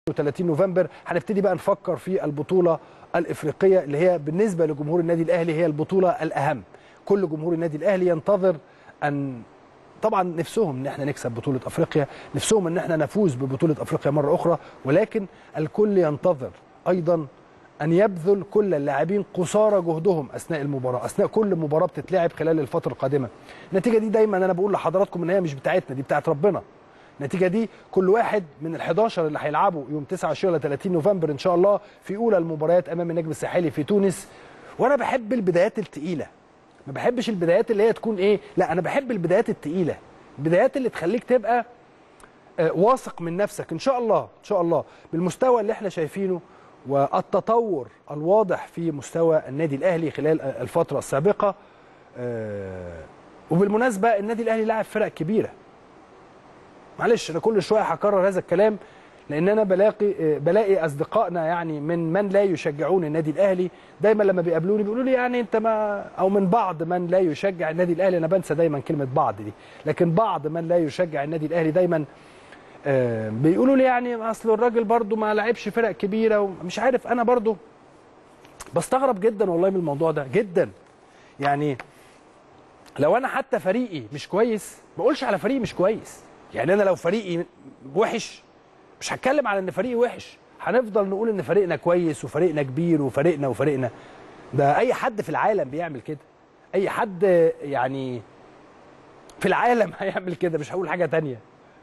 30 نوفمبر هنبتدي بقى نفكر في البطوله الافريقيه اللي هي بالنسبه لجمهور النادي الاهلي هي البطوله الاهم كل جمهور النادي الاهلي ينتظر ان طبعا نفسهم ان احنا نكسب بطوله افريقيا نفسهم ان احنا نفوز ببطوله افريقيا مره اخرى ولكن الكل ينتظر ايضا ان يبذل كل اللاعبين قصارى جهدهم اثناء المباراه اثناء كل مباراه بتتلعب خلال الفتره القادمه النتيجه دي دايما انا بقول لحضراتكم ان هي مش بتاعتنا دي بتاعت ربنا النتيجه دي كل واحد من ال11 اللي هيلعبوا يوم 29 ل 30 نوفمبر ان شاء الله في اولى المباريات امام النجم الساحلي في تونس وانا بحب البدايات الثقيله ما بحبش البدايات اللي هي تكون ايه لا انا بحب البدايات الثقيله البدايات اللي تخليك تبقى آه، واثق من نفسك ان شاء الله ان شاء الله بالمستوى اللي احنا شايفينه والتطور الواضح في مستوى النادي الاهلي خلال الفتره السابقه آه، وبالمناسبه النادي الاهلي لاعب فرق كبيره معلش انا كل شويه هكرر هذا الكلام لان انا بلاقي بلاقي اصدقائنا يعني من من لا يشجعون النادي الاهلي دايما لما بيقابلوني بيقولوا لي يعني انت ما او من بعض من لا يشجع النادي الاهلي انا بنسى دايما كلمه بعض دي لكن بعض من لا يشجع النادي الاهلي دايما آه، بيقولوا لي يعني اصل الراجل برضو ما لعبش فرق كبيره ومش عارف انا برضو بستغرب جدا والله من الموضوع ده جدا يعني لو انا حتى فريقي مش كويس ما بقولش على فريقي مش كويس يعني انا لو فريقي وحش مش هتكلم على ان فريقي وحش هنفضل نقول ان فريقنا كويس وفريقنا كبير وفريقنا وفريقنا ده اي حد في العالم بيعمل كده اي حد يعني في العالم هيعمل كده مش هقول حاجه تانية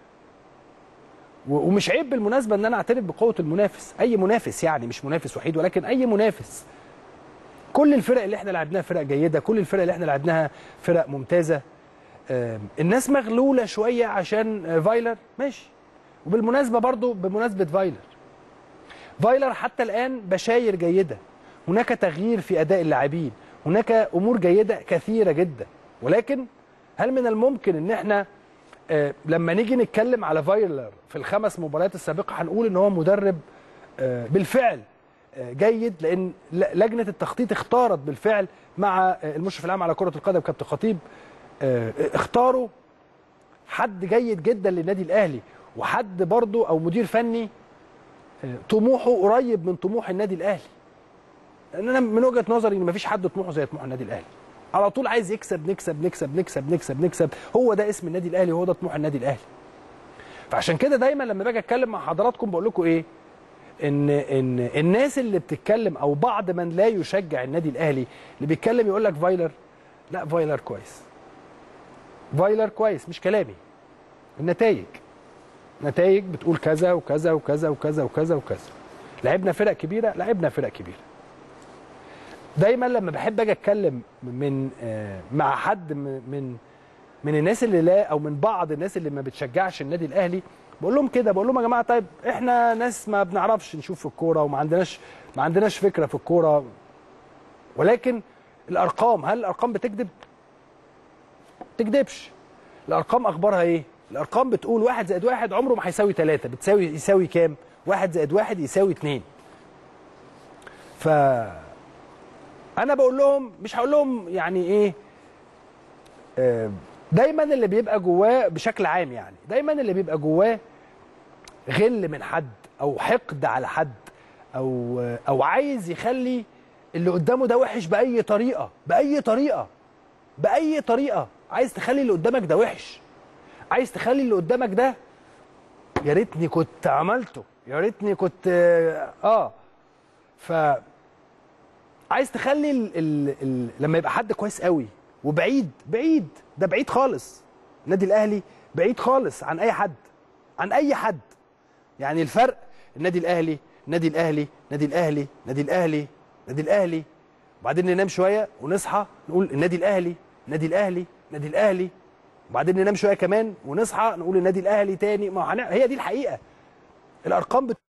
و- ومش عيب بالمناسبه ان انا اعترف بقوه المنافس اي منافس يعني مش منافس وحيد ولكن اي منافس كل الفرق اللي احنا لعبناها فرق جيده كل الفرق اللي احنا لعبناها فرق ممتازه آم، الناس مغلوله شويه عشان آه، فايلر ماشي وبالمناسبه برضو بمناسبه فايلر فايلر حتى الان بشاير جيده هناك تغيير في اداء اللاعبين هناك امور جيده كثيره جدا ولكن هل من الممكن ان احنا آه، لما نيجي نتكلم على فايلر في الخمس مباريات السابقه هنقول ان هو مدرب آه، بالفعل آه، جيد لان ل- لجنه التخطيط اختارت بالفعل مع آه، المشرف العام على كره القدم كابتن خطيب آه، اختاروا حد جيد جدا للنادي الاهلي وحد برضه او مدير فني آه، طموحه قريب من طموح النادي الاهلي لان انا من وجهه نظري ان مفيش حد طموحه زي طموح النادي الاهلي على طول عايز يكسب نكسب نكسب نكسب نكسب نكسب هو ده اسم النادي الاهلي وهو ده طموح النادي الاهلي فعشان كده دايما لما باجي اتكلم مع حضراتكم بقول لكم ايه ان ان الناس اللي بتتكلم او بعض من لا يشجع النادي الاهلي اللي بيتكلم يقول لك فايلر لا فايلر كويس فايلر كويس مش كلامي النتائج نتائج بتقول كذا وكذا وكذا وكذا وكذا وكذا لعبنا فرق كبيره لعبنا فرق كبيره دايما لما بحب اجي اتكلم من آه، مع حد م- من من الناس اللي لا او من بعض الناس اللي ما بتشجعش النادي الاهلي بقول لهم كده بقول لهم يا جماعه طيب احنا ناس ما بنعرفش نشوف في الكوره وما عندناش ما عندناش فكره في الكوره ولكن الارقام هل الارقام بتكذب؟ تكذبش الارقام اخبارها ايه؟ الارقام بتقول واحد زائد واحد عمره ما هيساوي ثلاثه بتساوي يساوي كام؟ واحد زائد واحد يساوي اتنين ف انا بقول لهم مش هقول لهم يعني ايه آه، دايما اللي بيبقى جواه بشكل عام يعني دايما اللي بيبقى جواه غل من حد او حقد على حد او او عايز يخلي اللي قدامه ده وحش باي طريقه باي طريقه باي طريقه عايز تخلي اللي قدامك ده وحش عايز تخلي اللي قدامك ده يا ريتني كنت عملته يا ريتني كنت اه ف عايز تخلي ال ال ال لما يبقى حد كويس قوي وبعيد بعيد ده بعيد خالص النادي الاهلي بعيد خالص عن اي حد عن اي حد يعني الفرق النادي الاهلي النادي الاهلي النادي الاهلي النادي الاهلي النادي الاهلي وبعدين ننام شويه ونصحى نقول النادي الاهلي النادي الاهلي النادي الاهلي وبعدين ننام شويه كمان ونصحى نقول النادي الاهلي تاني ما هو هنع- هي دي الحقيقه الارقام بت...